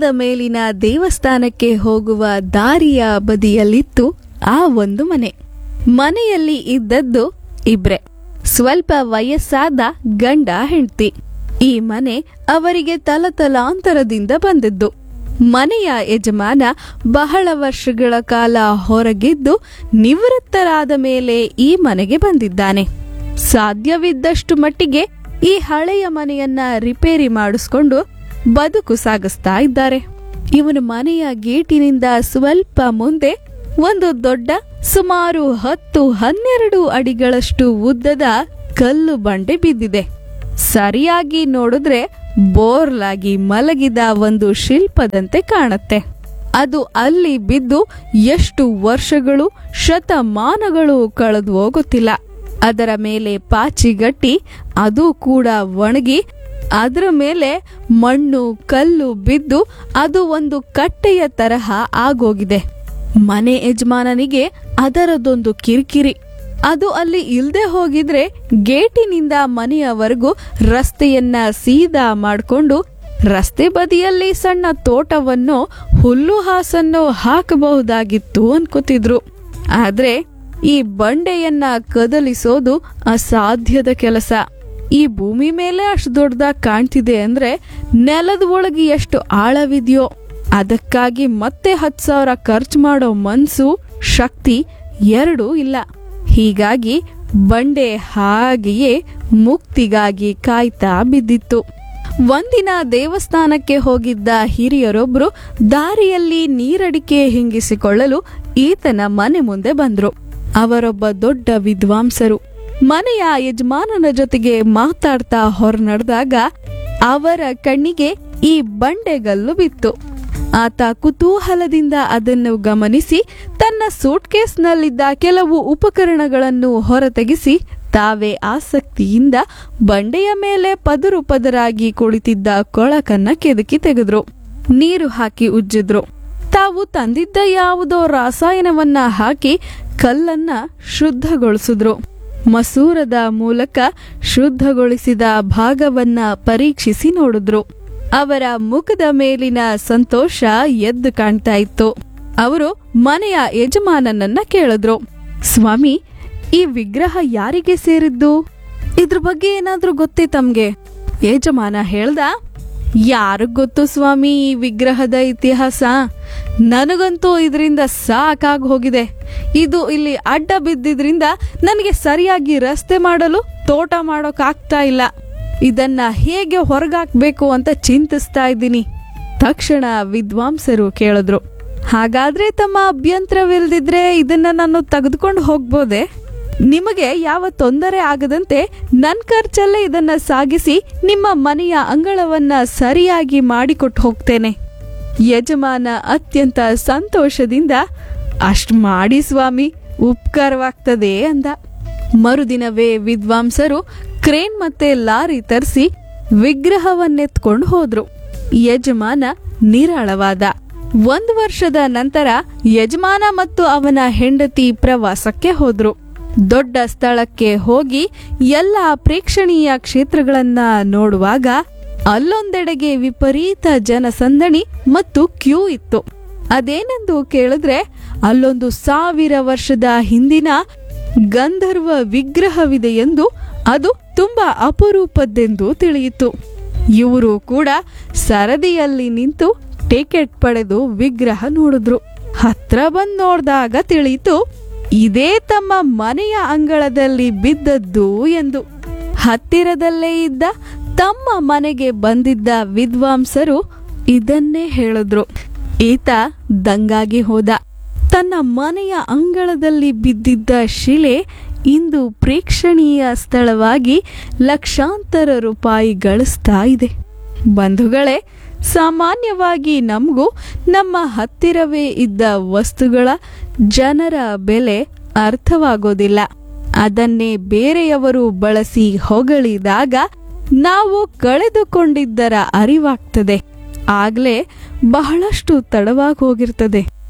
ಬೆಟ್ಟದ ಮೇಲಿನ ದೇವಸ್ಥಾನಕ್ಕೆ ಹೋಗುವ ದಾರಿಯ ಬದಿಯಲ್ಲಿತ್ತು ಆ ಒಂದು ಮನೆ ಮನೆಯಲ್ಲಿ ಇದ್ದದ್ದು ಇಬ್ರೆ ಸ್ವಲ್ಪ ವಯಸ್ಸಾದ ಗಂಡ ಹೆಂಡತಿ ಈ ಮನೆ ಅವರಿಗೆ ತಲತಲಾಂತರದಿಂದ ಬಂದಿದ್ದು ಮನೆಯ ಯಜಮಾನ ಬಹಳ ವರ್ಷಗಳ ಕಾಲ ಹೊರಗಿದ್ದು ನಿವೃತ್ತರಾದ ಮೇಲೆ ಈ ಮನೆಗೆ ಬಂದಿದ್ದಾನೆ ಸಾಧ್ಯವಿದ್ದಷ್ಟು ಮಟ್ಟಿಗೆ ಈ ಹಳೆಯ ಮನೆಯನ್ನ ರಿಪೇರಿ ಮಾಡಿಸ್ಕೊಂಡು ಬದುಕು ಸಾಗಿಸ್ತಾ ಇದ್ದಾರೆ ಇವನು ಮನೆಯ ಗೇಟಿನಿಂದ ಸ್ವಲ್ಪ ಮುಂದೆ ಒಂದು ದೊಡ್ಡ ಸುಮಾರು ಹತ್ತು ಹನ್ನೆರಡು ಅಡಿಗಳಷ್ಟು ಉದ್ದದ ಕಲ್ಲು ಬಂಡೆ ಬಿದ್ದಿದೆ ಸರಿಯಾಗಿ ನೋಡಿದ್ರೆ ಬೋರ್ಲಾಗಿ ಮಲಗಿದ ಒಂದು ಶಿಲ್ಪದಂತೆ ಕಾಣುತ್ತೆ ಅದು ಅಲ್ಲಿ ಬಿದ್ದು ಎಷ್ಟು ವರ್ಷಗಳು ಶತಮಾನಗಳು ಕಳೆದು ಹೋಗುತ್ತಿಲ್ಲ ಅದರ ಮೇಲೆ ಪಾಚಿಗಟ್ಟಿ ಅದು ಕೂಡ ಒಣಗಿ ಅದರ ಮೇಲೆ ಮಣ್ಣು ಕಲ್ಲು ಬಿದ್ದು ಅದು ಒಂದು ಕಟ್ಟೆಯ ತರಹ ಆಗೋಗಿದೆ ಮನೆ ಯಜಮಾನನಿಗೆ ಅದರದೊಂದು ಕಿರಿಕಿರಿ ಅದು ಅಲ್ಲಿ ಇಲ್ದೆ ಹೋಗಿದ್ರೆ ಗೇಟಿನಿಂದ ಮನೆಯವರೆಗೂ ರಸ್ತೆಯನ್ನ ಸೀದಾ ಮಾಡಿಕೊಂಡು ರಸ್ತೆ ಬದಿಯಲ್ಲಿ ಸಣ್ಣ ತೋಟವನ್ನು ಹುಲ್ಲು ಹಾಸನ್ನು ಹಾಕಬಹುದಾಗಿತ್ತು ಅನ್ಕೋತಿದ್ರು ಆದ್ರೆ ಈ ಬಂಡೆಯನ್ನ ಕದಲಿಸೋದು ಅಸಾಧ್ಯದ ಕೆಲಸ ಈ ಭೂಮಿ ಮೇಲೆ ಅಷ್ಟು ದೊಡ್ಡದಾಗಿ ಕಾಣ್ತಿದೆ ಅಂದ್ರೆ ನೆಲದ ಒಳಗೆ ಎಷ್ಟು ಆಳವಿದೆಯೋ ಅದಕ್ಕಾಗಿ ಮತ್ತೆ ಹತ್ತು ಸಾವಿರ ಖರ್ಚು ಮಾಡೋ ಮನ್ಸು ಶಕ್ತಿ ಎರಡೂ ಇಲ್ಲ ಹೀಗಾಗಿ ಬಂಡೆ ಹಾಗೆಯೇ ಮುಕ್ತಿಗಾಗಿ ಕಾಯ್ತಾ ಬಿದ್ದಿತ್ತು ಒಂದಿನ ದೇವಸ್ಥಾನಕ್ಕೆ ಹೋಗಿದ್ದ ಹಿರಿಯರೊಬ್ರು ದಾರಿಯಲ್ಲಿ ನೀರಡಿಕೆ ಹಿಂಗಿಸಿಕೊಳ್ಳಲು ಈತನ ಮನೆ ಮುಂದೆ ಬಂದ್ರು ಅವರೊಬ್ಬ ದೊಡ್ಡ ವಿದ್ವಾಂಸರು ಮನೆಯ ಯಜಮಾನನ ಜೊತೆಗೆ ಮಾತಾಡ್ತಾ ಹೊರನಡೆದಾಗ ಅವರ ಕಣ್ಣಿಗೆ ಈ ಬಂಡೆಗಲ್ಲು ಬಿತ್ತು ಆತ ಕುತೂಹಲದಿಂದ ಅದನ್ನು ಗಮನಿಸಿ ತನ್ನ ಸೂಟ್ಕೇಸ್ನಲ್ಲಿದ್ದ ಕೆಲವು ಉಪಕರಣಗಳನ್ನು ಹೊರತೆಗೆಸಿ ತಾವೇ ಆಸಕ್ತಿಯಿಂದ ಬಂಡೆಯ ಮೇಲೆ ಪದರು ಪದರಾಗಿ ಕುಳಿತಿದ್ದ ಕೊಳಕನ್ನ ಕೆದಕಿ ತೆಗೆದ್ರು ನೀರು ಹಾಕಿ ಉಜ್ಜಿದ್ರು ತಾವು ತಂದಿದ್ದ ಯಾವುದೋ ರಾಸಾಯನವನ್ನ ಹಾಕಿ ಕಲ್ಲನ್ನ ಶುದ್ಧಗೊಳಿಸಿದ್ರು ಮಸೂರದ ಮೂಲಕ ಶುದ್ಧಗೊಳಿಸಿದ ಭಾಗವನ್ನ ಪರೀಕ್ಷಿಸಿ ನೋಡಿದ್ರು ಅವರ ಮುಖದ ಮೇಲಿನ ಸಂತೋಷ ಎದ್ದು ಕಾಣ್ತಾ ಇತ್ತು ಅವರು ಮನೆಯ ಯಜಮಾನನನ್ನ ಕೇಳಿದ್ರು ಸ್ವಾಮಿ ಈ ವಿಗ್ರಹ ಯಾರಿಗೆ ಸೇರಿದ್ದು ಇದ್ರ ಬಗ್ಗೆ ಏನಾದ್ರೂ ಗೊತ್ತೇ ತಮ್ಗೆ ಯಜಮಾನ ಹೇಳ್ದ ಯಾರಿಗ್ ಗೊತ್ತು ಸ್ವಾಮಿ ಈ ವಿಗ್ರಹದ ಇತಿಹಾಸ ನನಗಂತೂ ಇದರಿಂದ ಸಾಕಾಗಿ ಹೋಗಿದೆ ಇದು ಇಲ್ಲಿ ಅಡ್ಡ ಬಿದ್ದಿದ್ರಿಂದ ನನಗೆ ಸರಿಯಾಗಿ ರಸ್ತೆ ಮಾಡಲು ತೋಟ ಮಾಡೋಕ್ಕಾಗ್ತಾ ಇಲ್ಲ ಇದನ್ನ ಹೇಗೆ ಹೊರಗಾಕ್ಬೇಕು ಅಂತ ಚಿಂತಿಸ್ತಾ ಇದ್ದೀನಿ ತಕ್ಷಣ ವಿದ್ವಾಂಸರು ಕೇಳಿದ್ರು ಹಾಗಾದ್ರೆ ತಮ್ಮ ಅಭ್ಯಂತರವಿಲ್ದಿದ್ರೆ ಇದನ್ನ ನಾನು ತೆಗೆದುಕೊಂಡು ಹೋಗ್ಬೋದೆ ನಿಮಗೆ ಯಾವ ತೊಂದರೆ ಆಗದಂತೆ ನನ್ನ ಖರ್ಚಲ್ಲೇ ಇದನ್ನ ಸಾಗಿಸಿ ನಿಮ್ಮ ಮನೆಯ ಅಂಗಳವನ್ನ ಸರಿಯಾಗಿ ಮಾಡಿಕೊಟ್ಟು ಹೋಗ್ತೇನೆ ಯಜಮಾನ ಅತ್ಯಂತ ಸಂತೋಷದಿಂದ ಅಷ್ಟ್ ಮಾಡಿ ಸ್ವಾಮಿ ಉಪಕಾರವಾಗ್ತದೆ ಅಂದ ಮರುದಿನವೇ ವಿದ್ವಾಂಸರು ಕ್ರೇನ್ ಮತ್ತೆ ಲಾರಿ ತರಿಸಿ ವಿಗ್ರಹವನ್ನೆತ್ಕೊಂಡು ಹೋದ್ರು ಯಜಮಾನ ನಿರಾಳವಾದ ಒಂದು ವರ್ಷದ ನಂತರ ಯಜಮಾನ ಮತ್ತು ಅವನ ಹೆಂಡತಿ ಪ್ರವಾಸಕ್ಕೆ ಹೋದ್ರು ದೊಡ್ಡ ಸ್ಥಳಕ್ಕೆ ಹೋಗಿ ಎಲ್ಲ ಪ್ರೇಕ್ಷಣೀಯ ಕ್ಷೇತ್ರಗಳನ್ನ ನೋಡುವಾಗ ಅಲ್ಲೊಂದೆಡೆಗೆ ವಿಪರೀತ ಜನಸಂದಣಿ ಮತ್ತು ಕ್ಯೂ ಇತ್ತು ಅದೇನೆಂದು ಕೇಳಿದ್ರೆ ಅಲ್ಲೊಂದು ಸಾವಿರ ವರ್ಷದ ಹಿಂದಿನ ಗಂಧರ್ವ ವಿಗ್ರಹವಿದೆ ಎಂದು ಅದು ತುಂಬಾ ಅಪರೂಪದ್ದೆಂದು ತಿಳಿಯಿತು ಇವರು ಕೂಡ ಸರದಿಯಲ್ಲಿ ನಿಂತು ಟಿಕೆಟ್ ಪಡೆದು ವಿಗ್ರಹ ನೋಡಿದ್ರು ಹತ್ರ ಬಂದ್ ನೋಡಿದಾಗ ತಿಳಿಯಿತು ಇದೇ ತಮ್ಮ ಮನೆಯ ಅಂಗಳದಲ್ಲಿ ಬಿದ್ದದ್ದು ಎಂದು ಹತ್ತಿರದಲ್ಲೇ ಇದ್ದ ತಮ್ಮ ಮನೆಗೆ ಬಂದಿದ್ದ ವಿದ್ವಾಂಸರು ಇದನ್ನೇ ಹೇಳಿದ್ರು ಈತ ದಂಗಾಗಿ ಹೋದ ತನ್ನ ಮನೆಯ ಅಂಗಳದಲ್ಲಿ ಬಿದ್ದಿದ್ದ ಶಿಲೆ ಇಂದು ಪ್ರೇಕ್ಷಣೀಯ ಸ್ಥಳವಾಗಿ ಲಕ್ಷಾಂತರ ರೂಪಾಯಿ ಗಳಿಸ್ತಾ ಇದೆ ಬಂಧುಗಳೇ ಸಾಮಾನ್ಯವಾಗಿ ನಮಗೂ ನಮ್ಮ ಹತ್ತಿರವೇ ಇದ್ದ ವಸ್ತುಗಳ ಜನರ ಬೆಲೆ ಅರ್ಥವಾಗೋದಿಲ್ಲ ಅದನ್ನೇ ಬೇರೆಯವರು ಬಳಸಿ ಹೊಗಳಿದಾಗ ನಾವು ಕಳೆದುಕೊಂಡಿದ್ದರ ಅರಿವಾಗ್ತದೆ ಆಗ್ಲೇ ಬಹಳಷ್ಟು ತಡವಾಗಿ ಹೋಗಿರ್ತದೆ